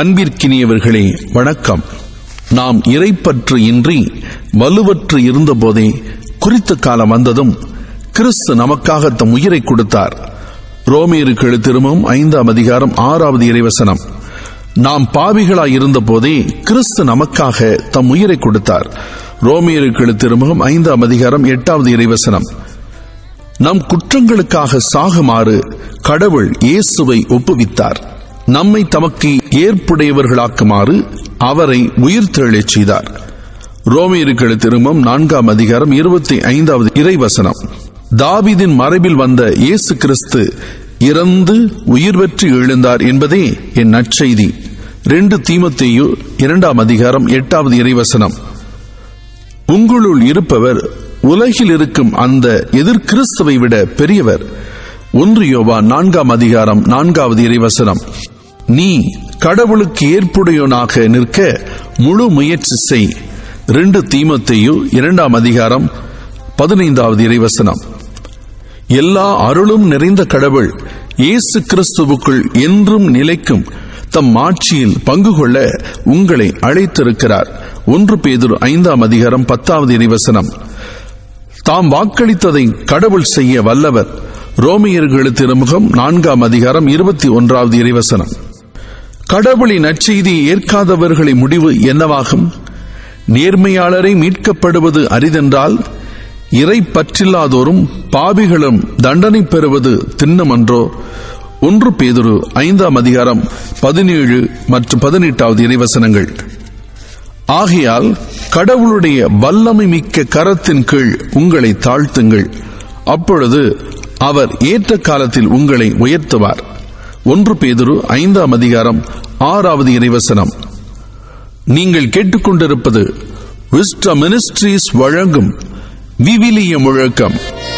அன்பிற்கினியவர்களே வணக்கம் நாம் இறைப்பற்று இன்றி வலுவற்று இருந்தபோதே குறித்த காலம் வந்ததும் கிறிஸ்து நமக்காக தம் உயிரை கொடுத்தார் ரோமியருக்கு எழுத்திருமும் ஐந்தாம் அதிகாரம் ஆறாவது இறைவசனம் நாம் பாவிகளாய் இருந்தபோதே கிறிஸ்து நமக்காக தம் உயிரை கொடுத்தார் ரோமியருக்கு எழுத்திருமுகம் ஐந்தாம் அதிகாரம் எட்டாவது இறைவசனம் நம் குற்றங்களுக்காக சாகுமாறு கடவுள் இயேசுவை ஒப்புவித்தார் நம்மை தமக்கு ஏற்புடையவர்களாக்குமாறு அவரை உயிர்த்தெழச் செய்தார் ரோமியர்கள் திரும்பம் நான்காம் அதிகாரம் இருபத்தி ஐந்தாவது இறைவசனம் தாவிதின் மறைவில் வந்த இயேசு கிறிஸ்து இறந்து உயிர் பெற்று எழுந்தார் என்பதே என் நற்செய்தி ரெண்டு தீமத்தேயு இரண்டாம் அதிகாரம் எட்டாவது இறைவசனம் உங்களுள் இருப்பவர் உலகில் இருக்கும் அந்த எதிர் கிறிஸ்துவை விட பெரியவர் ஒன்று யோவா நான்காம் அதிகாரம் நான்காவது இறைவசனம் நீ கடவுளுக்கு ஏற்புடையவனாக நிற்க முழு முயற்சி செய் ரெண்டு தீமத்தையு இரண்டாம் அதிகாரம் பதினைந்தாவது இறைவசனம் எல்லா அருளும் நிறைந்த கடவுள் இயேசு கிறிஸ்துவுக்குள் என்றும் நிலைக்கும் தம் ஆட்சியில் பங்கு கொள்ள உங்களை அழைத்திருக்கிறார் ஒன்று பேதுரு ஐந்தாம் அதிகாரம் பத்தாவது இறைவசனம் தாம் வாக்களித்ததை கடவுள் செய்ய வல்லவர் ரோமியர்களு திருமுகம் நான்காம் அதிகாரம் இருபத்தி ஒன்றாவது இறைவசனம் கடவுளின் நற்செய்தியை ஏற்காதவர்களின் முடிவு என்னவாகும் நேர்மையாளரை மீட்கப்படுவது அரிதென்றால் இறை பற்றில்லாதோரும் பாவிகளும் தண்டனை பெறுவது திண்ணமன்றோ ஒன்று பேதுரு ஐந்தாம் அதிகாரம் பதினேழு மற்றும் பதினெட்டாவது இறைவசனங்கள் ஆகையால் கடவுளுடைய வல்லமை மிக்க கரத்தின் கீழ் உங்களை தாழ்த்துங்கள் அப்பொழுது அவர் ஏற்ற காலத்தில் உங்களை உயர்த்துவார் ஒன்று பேதுரு ஐந்தாம் அதிகாரம் ஆறாவது இறைவசனம் நீங்கள் கேட்டுக்கொண்டிருப்பது விஸ்ட மினிஸ்ட்ரீஸ் வழங்கும் விவிலிய முழக்கம்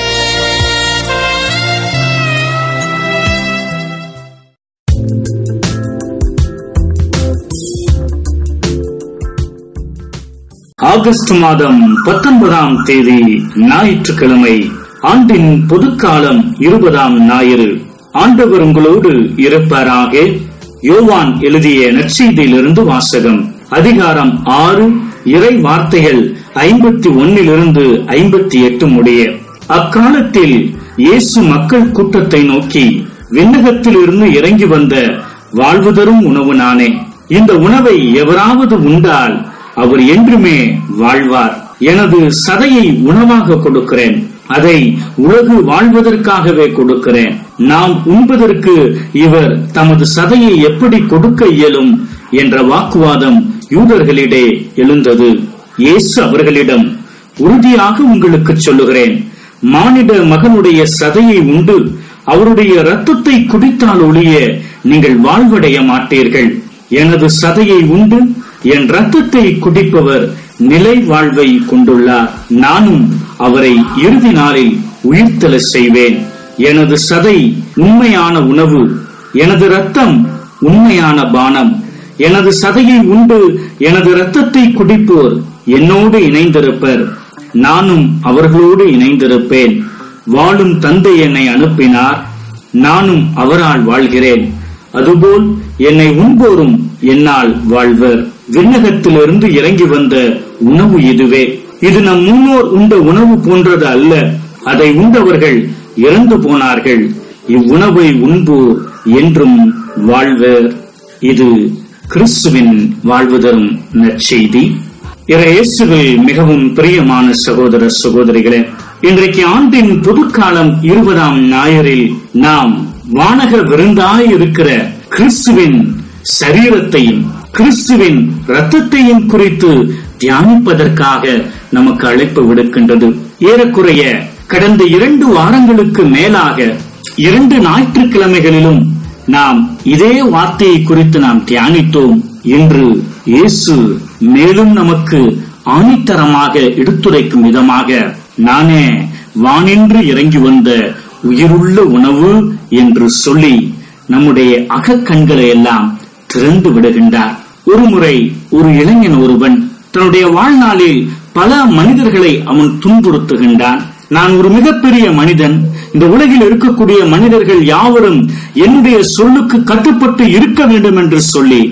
ஆகஸ்ட் மாதம் பத்தொன்பதாம் தேதி ஞாயிற்றுக்கிழமை ஆண்டின் பொதுக்காலம் இருபதாம் ஞாயிறு ஆண்டவர் உங்களோடு இருப்பாராக யோவான் எழுதிய நற்செய்தியிலிருந்து வாசகம் அதிகாரம் ஆறு இறை வார்த்தைகள் ஐம்பத்தி ஒன்னிலிருந்து ஐம்பத்தி எட்டு முடிய அக்காலத்தில் இயேசு மக்கள் கூட்டத்தை நோக்கி விண்ணகத்தில் இருந்து இறங்கி வந்த வாழ்வு தரும் உணவு நானே இந்த உணவை எவராவது உண்டால் அவர் என்றுமே வாழ்வார் எனது சதையை உணவாக கொடுக்கிறேன் அதை உலகு வாழ்வதற்காகவே கொடுக்கிறேன் நாம் உண்பதற்கு இவர் தமது சதையை எப்படி கொடுக்க இயலும் என்ற வாக்குவாதம் யூதர்களிடையே எழுந்தது இயேசு அவர்களிடம் உறுதியாக உங்களுக்கு சொல்லுகிறேன் மானிட மகனுடைய சதையை உண்டு அவருடைய இரத்தத்தை குடித்தால் ஒழிய நீங்கள் வாழ்வடைய மாட்டீர்கள் எனது சதையை உண்டு என் ரத்தத்தை குடிப்பவர் நிலை வாழ்வை கொண்டுள்ளார் நானும் அவரை இறுதி நாளில் உயிர்த்தல செய்வேன் எனது சதை உண்மையான உணவு எனது ரத்தம் உண்மையான பானம் எனது சதையை உண்டு எனது இரத்தத்தை குடிப்போர் என்னோடு இணைந்திருப்பர் நானும் அவர்களோடு இணைந்திருப்பேன் வாழும் தந்தை என்னை அனுப்பினார் நானும் அவரால் வாழ்கிறேன் அதுபோல் என்னை உண்போரும் என்னால் வாழ்வர் விண்ணகத்திலிருந்து இறங்கி வந்த உணவு இதுவே இது நம் முன்னோர் உண்ட உணவு போன்றது அல்ல அதை உண்டவர்கள் இறந்து போனார்கள் இவ்வுணவை உண்போர் என்றும் வாழ்வர் இது கிறிஸ்துவின் வாழ்வு தரும் நற்செய்தி இயேசுவில் மிகவும் பிரியமான சகோதர சகோதரிகளே இன்றைக்கு ஆண்டின் புதுக்காலம் இருபதாம் ஞாயிறில் நாம் வானக விருந்தாய் இருக்கிற கிறிஸ்துவின் சரீரத்தையும் கிறிஸ்துவின் ரத்தத்தையும் குறித்து தியானிப்பதற்காக நமக்கு அழைப்பு விடுக்கின்றது ஏறக்குறைய கடந்த இரண்டு வாரங்களுக்கு மேலாக இரண்டு ஞாயிற்றுக்கிழமைகளிலும் நாம் இதே வார்த்தையை குறித்து நாம் தியானித்தோம் இன்று இயேசு மேலும் நமக்கு ஆணித்தரமாக எடுத்துரைக்கும் விதமாக நானே வானின்று இறங்கி வந்த உயிருள்ள உணவு என்று சொல்லி நம்முடைய அகக்கண்களை எல்லாம் திறந்து விடுகின்றார் ஒருமுறை ஒரு இளைஞன் ஒருவன் தன்னுடைய வாழ்நாளில் பல மனிதர்களை அவன் துன்புறுத்துகின்றான் நான் ஒரு மிகப்பெரிய மனிதன் இந்த உலகில் இருக்கக்கூடிய மனிதர்கள் யாவரும் என்னுடைய சொல்லுக்கு கட்டுப்பட்டு இருக்க வேண்டும் என்று சொல்லி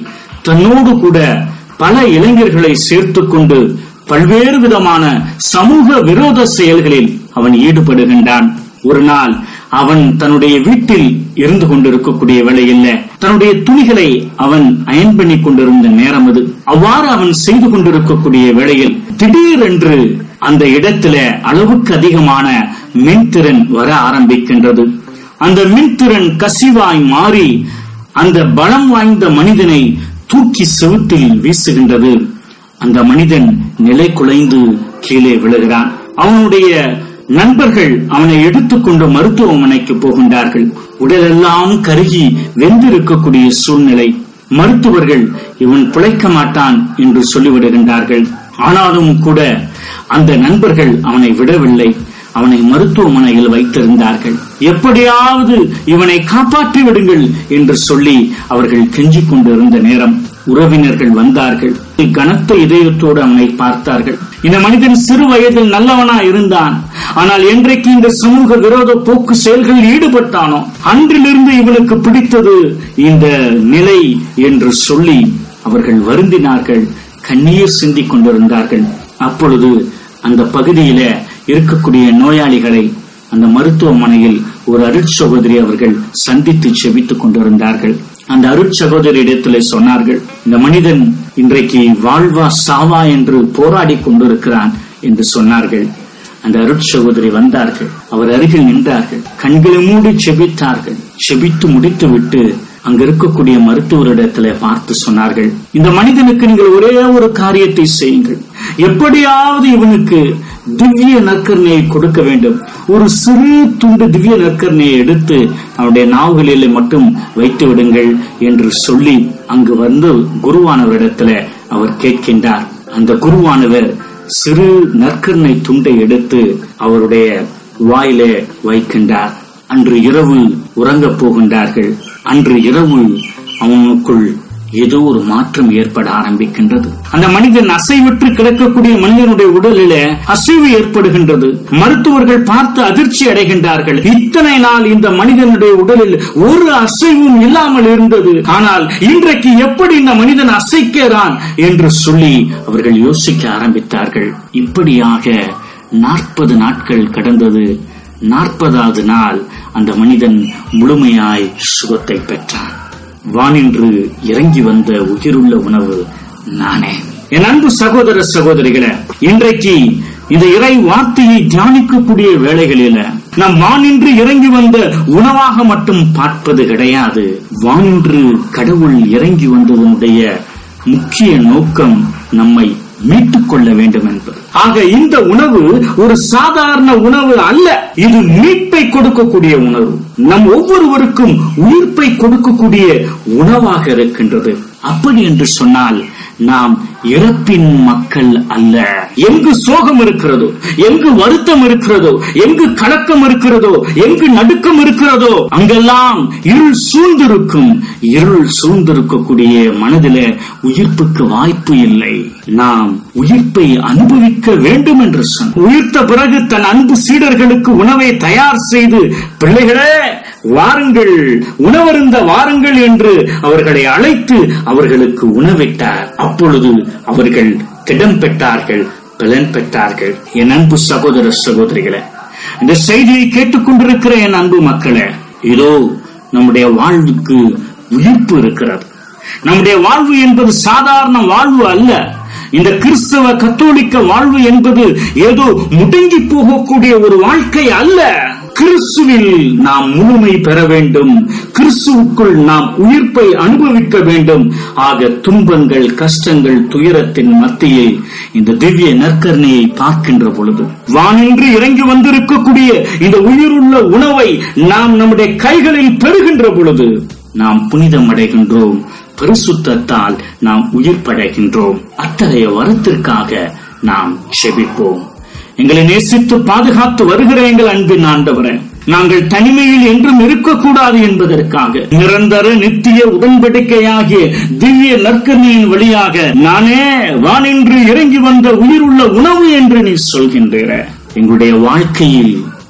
தன்னோடு கூட பல இளைஞர்களை சேர்த்துக் கொண்டு பல்வேறு விதமான சமூக விரோத செயல்களில் அவன் ஈடுபடுகின்றான் ஒரு நாள் அவன் தன்னுடைய வீட்டில் இருந்து கொண்டிருக்கக்கூடிய வேளையில் தன்னுடைய துணிகளை அவன் அயன் பண்ணி கொண்டிருந்த நேரம் அது அவ்வாறு அவன் செய்து கொண்டிருக்கக்கூடிய வேளையில் திடீரென்று அந்த இடத்துல அளவுக்கு அதிகமான மின்திறன் வர ஆரம்பிக்கின்றது அந்த மின்திறன் கசிவாய் மாறி அந்த பலம் வாய்ந்த மனிதனை தூக்கி செவுத்தில் வீசுகின்றது அந்த மனிதன் நிலை குலைந்து கீழே விழுகிறான் அவனுடைய நண்பர்கள் அவனை எடுத்துக்கொண்டு மருத்துவமனைக்கு போகின்றார்கள் உடலெல்லாம் கருகி வெந்திருக்கக்கூடிய சூழ்நிலை மருத்துவர்கள் இவன் பிழைக்க மாட்டான் என்று சொல்லிவிடுகின்றார்கள் ஆனாலும் கூட அந்த நண்பர்கள் அவனை விடவில்லை அவனை மருத்துவமனையில் வைத்திருந்தார்கள் எப்படியாவது இவனை காப்பாற்றி விடுங்கள் என்று சொல்லி அவர்கள் கெஞ்சிக் கொண்டிருந்த நேரம் உறவினர்கள் வந்தார்கள் கனத்த இதயத்தோடு அவனை பார்த்தார்கள் இந்த மனிதன் சிறு வயதில் நல்லவனா இருந்தான் ஆனால் என்றைக்கு இந்த சமூக விரோத போக்கு செயல்களில் ஈடுபட்டானோ அன்றிலிருந்து இவனுக்கு பிடித்தது இந்த நிலை என்று சொல்லி அவர்கள் வருந்தினார்கள் கண்ணீர் சிந்திக் கொண்டிருந்தார்கள் அப்பொழுது அந்த பகுதியில இருக்கக்கூடிய நோயாளிகளை அந்த மருத்துவமனையில் ஒரு அருட்சகோதரி அவர்கள் சந்தித்து செபித்துக் கொண்டிருந்தார்கள் அந்த அருட்சகோதரி இடத்திலே சொன்னார்கள் இந்த மனிதன் இன்றைக்கு வாழ்வா சாவா என்று போராடி கொண்டிருக்கிறான் என்று சொன்னார்கள் அந்த அருட்சகோதரி வந்தார்கள் அவர் அருகில் நின்றார்கள் கண்களை மூடி செபித்தார்கள் செபித்து முடித்து விட்டு அங்க இருக்கக்கூடிய மருத்துவரிடத்துல பார்த்து சொன்னார்கள் இந்த மனிதனுக்கு நீங்கள் ஒரே ஒரு காரியத்தை செய்யுங்கள் எப்படியாவது இவனுக்கு திவ்ய நற்கரணையை கொடுக்க வேண்டும் ஒரு சிறு துண்டு திவ்ய நற்கரணையை எடுத்து அவனுடைய நாவுகளிலே மட்டும் வைத்து விடுங்கள் என்று சொல்லி அங்கு வந்து குருவானவரிடத்துல அவர் கேட்கின்றார் அந்த குருவானவர் சிறு நற்கரணை துண்டை எடுத்து அவருடைய வாயிலே வைக்கின்றார் அன்று இரவு உறங்கப் போகின்றார்கள் அன்று இரவு அவனுக்குள் ஏதோ ஒரு மாற்றம் ஏற்பட ஆரம்பிக்கின்றது அந்த மனிதன் அசைவற்று கிடக்கக்கூடிய மனிதனுடைய உடலில அசைவு ஏற்படுகின்றது மருத்துவர்கள் பார்த்து அதிர்ச்சி அடைகின்றார்கள் இத்தனை நாள் இந்த மனிதனுடைய உடலில் ஒரு அசைவும் இல்லாமல் இருந்தது ஆனால் இன்றைக்கு எப்படி இந்த மனிதன் அசைக்கிறான் என்று சொல்லி அவர்கள் யோசிக்க ஆரம்பித்தார்கள் இப்படியாக நாற்பது நாட்கள் கடந்தது நாற்பதாவது நாள் அந்த மனிதன் முழுமையாய் சுகத்தை பெற்றான் வானின்று இறங்கி வந்த உயிருள்ள உணவு நானே என் அன்பு சகோதர சகோதரிகளே இன்றைக்கு இந்த இறை வார்த்தையை தியானிக்கக்கூடிய வேளைகளில நாம் வானின்று இறங்கி வந்த உணவாக மட்டும் பார்ப்பது கிடையாது வானின்று கடவுள் இறங்கி வந்ததனுடைய முக்கிய நோக்கம் நம்மை மீட்டுக் கொள்ள வேண்டும் என்பது ஆக இந்த உணவு ஒரு சாதாரண உணவு அல்ல இது மீட்பை கொடுக்கக்கூடிய உணவு நம் ஒவ்வொருவருக்கும் உயிர்ப்பை கொடுக்கக்கூடிய உணவாக இருக்கின்றது அப்படி என்று சொன்னால் நாம் இறப்பின் மக்கள் அல்ல எங்கு சோகம் இருக்கிறதோ எங்கு வருத்தம் இருக்கிறதோ எங்கு கலக்கம் இருக்கிறதோ எங்கு நடுக்கம் இருக்கிறதோ அங்கெல்லாம் இருள் சூழ்ந்திருக்கும் இருள் சூழ்ந்திருக்கக்கூடிய மனதில உயிர்ப்புக்கு வாய்ப்பு இல்லை நாம் உயிர்ப்பை அனுபவிக்க வேண்டும் என்று சொன்ன உயிர்த்த பிறகு தன் அன்பு சீடர்களுக்கு உணவை தயார் செய்து பிள்ளைகளே வாருங்கள் உணவருந்த வாருங்கள் என்று அவர்களை அழைத்து அவர்களுக்கு உணவிட்டார் அப்பொழுது அவர்கள் திடம் பெற்றார்கள் பலன் பெற்றார்கள் என் அன்பு சகோதர சகோதரிகளே இந்த செய்தியை கேட்டுக்கொண்டிருக்கிற என் அன்பு மக்களே இதோ நம்முடைய வாழ்வுக்கு உயிர்ப்பு இருக்கிறது நம்முடைய வாழ்வு என்பது சாதாரண வாழ்வு அல்ல இந்த கிறிஸ்தவ கத்தோலிக்க வாழ்வு என்பது ஏதோ முடங்கி போகக்கூடிய ஒரு வாழ்க்கை அல்ல கிறிஸ்துவில் நாம் முழுமை பெற வேண்டும் கிறிஸ்துவுக்குள் நாம் உயிர்ப்பை அனுபவிக்க வேண்டும் ஆக துன்பங்கள் கஷ்டங்கள் துயரத்தின் மத்தியில் இந்த திவ்ய நற்கரணையை பார்க்கின்ற பொழுது வானின்று இறங்கி வந்திருக்கக்கூடிய இந்த உயிருள்ள உணவை நாம் நம்முடைய கைகளில் பெறுகின்ற பொழுது நாம் புனிதம் அடைகின்றோம் பரிசுத்தத்தால் நாம் உயிர் படைகின்றோம் அத்தகைய வரத்திற்காக நாம் செபிப்போம் எங்களை நேசித்து பாதுகாத்து வருகிற எங்கள் அன்பின் ஆண்டவரே நாங்கள் தனிமையில் என்றும் இருக்கக்கூடாது என்பதற்காக நிரந்தர நித்திய உடன்படிக்கையாகிய திவ்ய நற்கனியின் வழியாக நானே வானின்று இறங்கி வந்த உயிருள்ள உணவு என்று நீ சொல்கின்ற எங்களுடைய வாழ்க்கையில்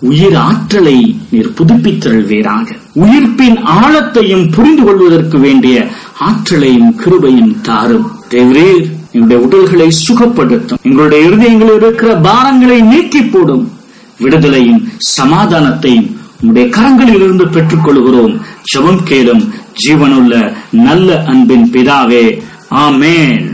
உயிர் ஆற்றலை நீர் புதுப்பித்தருள்வீராக உயிர்ப்பின் ஆழத்தையும் புரிந்து கொள்வதற்கு வேண்டிய ஆற்றலையும் கிருபையும் தாரும் தேவரீர் எங்களுடைய உடல்களை சுகப்படுத்தும் எங்களுடைய இருதயங்களில் இருக்கிற பாரங்களை நீக்கி போடும் விடுதலையும் சமாதானத்தையும் உங்களுடைய கரங்களில் இருந்து பெற்றுக் கொள்கிறோம் ஜெபம் கேளும் ஜீவனுள்ள நல்ல அன்பின் பிதாவே ஆமேன்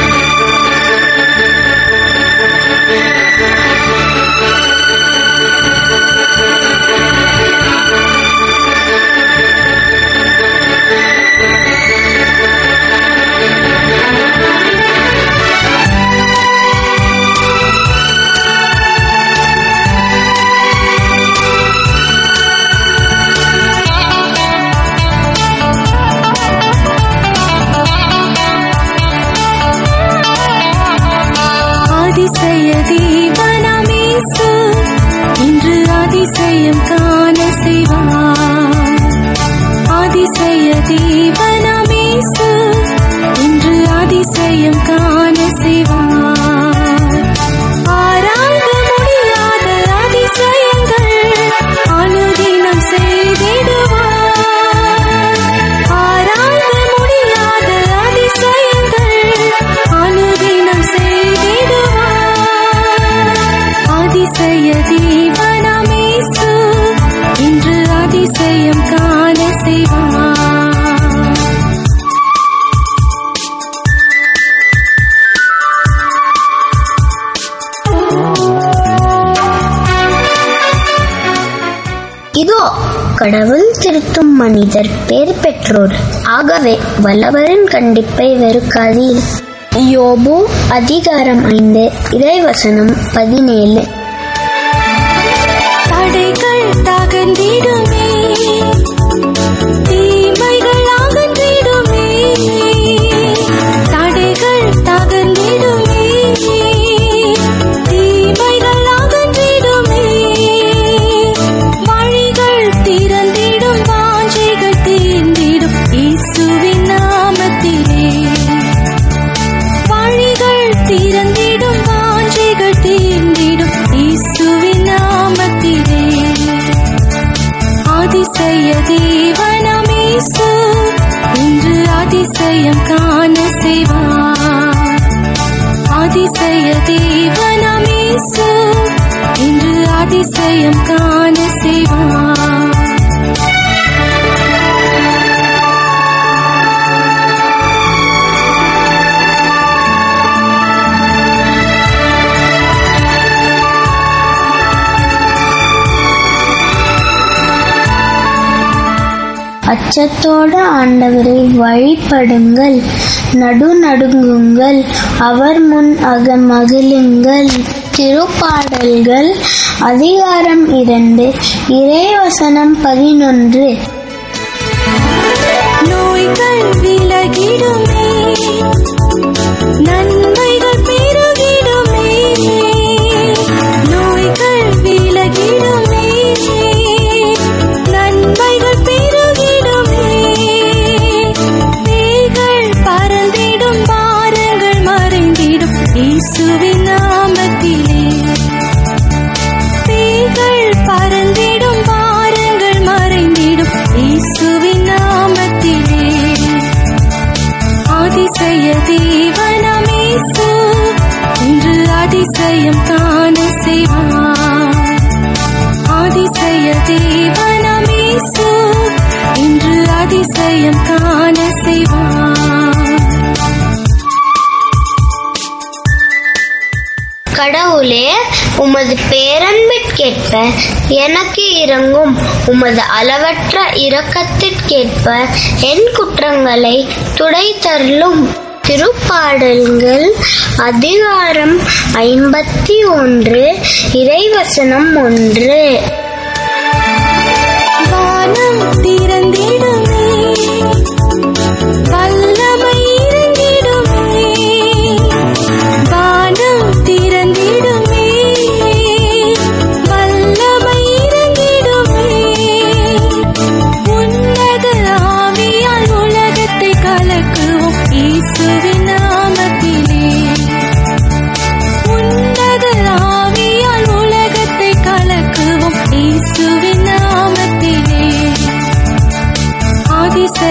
அதிசய தீபனமேசு இன்று அதிசயம் காண செய்வார் அதிசய தீபனமேசு இன்று அதிசயம் காண செய்வார் ஆராய்ந்து முடியாத அதிசயங்கள் அனுதினம் செய்திடுவார் ஆராய்ந்து முடியாத அதிசயங்கள் அனுதினம் செய்திடுவார் அதிசய தீபனமேசு இன்று அதிசயம் காண செய்வார் இதோ கடவுள் திருத்தும் மனிதர் பேர் பெற்றோர் ஆகவே வல்லவரின் கண்டிப்பை வெறுக்காதீர் யோபு அதிகாரம் ஐந்து இறைவசனம் பதினேழு தடைகள் தகர்ந்திடுமே தீமைகள் அகன்றிடுமே தடைகள் தகர்ந்திடுமே தீமைகள் அகன்றிடுமே வழிகள் திறந்திடும் வாஞ்சைகள் தீர்ந்திடும் இயேசுவின் நாமத்திலே வழிகள் திறந்திடும் வாஞ்சைகள் தீர்ந்திடும் இயேசுவின் நாமத்திலே அதிசய தேவனமேசு இன்று அதிசயம் காண செய்வார் அதிசய தேவனமேசு இன்று அதிசயம் காண செய்வார் அச்சத்தோடு ஆண்டவரை வழிபடுங்கள் நடு நடுங்குங்கள் அவர் முன் அக மகிழுங்கள் திருப்பாடல்கள் அதிகாரம் இரண்டு இறைவசனம் பதினொன்று நோய்கள் விலகிடுமே நன்மைகள் பெருகிடுமே நோய்கள் விலகிடுமே நன்மைகள் பெருகிடுமே பேய்கள் பறந்திடும் பாரங்கள் மறைந்திடும் இயேசுவின் நாமத்திலே பேய்கள் பறந்திடும் பாரங்கள் மறைந்திடும் இயேசுவின் நாமத்திலே அதிசய தேவனமேசு இன்று அதிசயம் காண செய்வார் அதிசய தேவனமேசு இன்று அதிசயம் காண செய்வார் கடவுளே உமது பேரன்பிற்கேற்ப எனக்கு இறங்கும் உமது அளவற்ற இரக்கத்திற்கேற்ப என் குற்றங்களை துடைத்தருளும் திருப்பாடல்கள் அதிகாரம் ஐம்பத்தி ஒன்று இறைவசனம் ஒன்று வானம் திறந்திடுமே வல்லமை இறங்கிடுமே வானம் திறந்திடுமே வல்லமை இறங்கிடுமே உன்னத ஆவியால் உலகத்தை கலக்குவோம் இயேசுவின் நாமத்திலே உன்னத ஆவியால் உலகத்தை கலக்குவோம்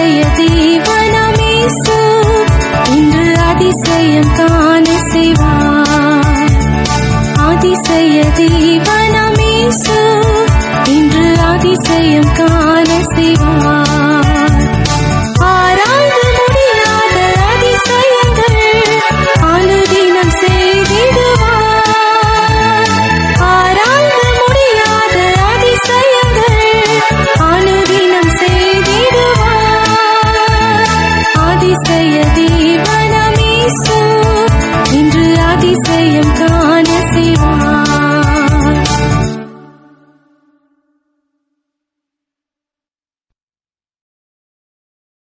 அதிசய தேவனமேசு இன்று அதிசயம் காண செய்வார் அதிசய தேவனமேசு இன்று அதிசயம் காண செய்வார் ஆராய்ந்து முடியாத அதிசயங்கள் அனுதினம் செய்திடுவார் ஆராய்ந்து முடியாத அதிசயங்கள் அனுதினம் செய்திடுவார் அதிசய தேவனமேசு இன்று அதிசயம் காண